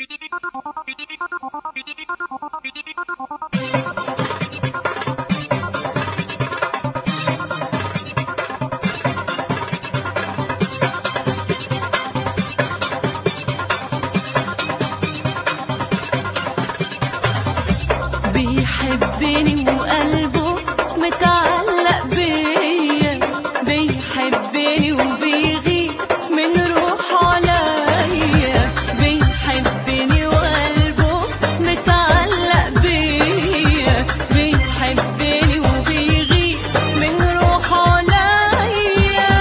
بيحبني وقلبه متعلق بيا بيحبني وبيغيب من روحه عليا بيحبني وقلبه متعلق بيا بيحبني وبيغيب من روحه عليا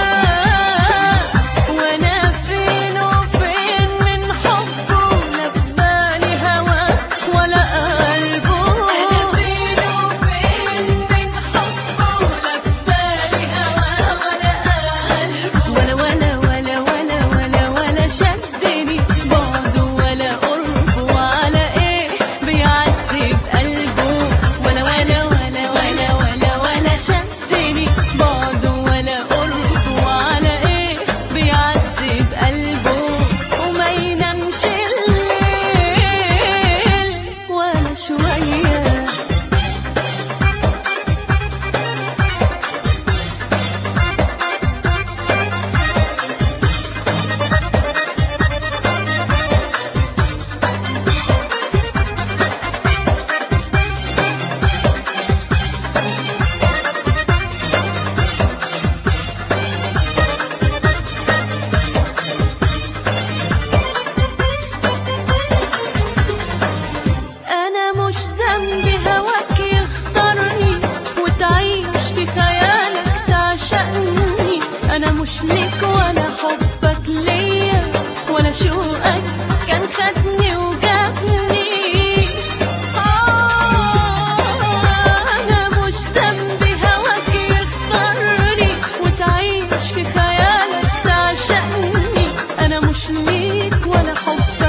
وانا فين وفين من حبه لا في بالي هوا ولا قلبه انا فين وفين من حبه لا في بالي هوا ولا قلبه ولا ولا ولا ولا ولا ولا شدني بعده ولا قربه وعلى ايه بيعذب قلبه ولا ولا ولا ولا ولا ولا شدني بعده ولا قربه وعلى ايه بيعذب قلبه وما ينامش الليل ولا شويه أنا مش ذنبي هواك يختارني وتعيش في خيالك تعشقني أنا مش ليك ولا حبك ليا ولا شوقك كان خدني وجابني آه أنا مش ذنبي هواك يختارني وتعيش في خيالك تعشقني أنا مش ليك ولا حبك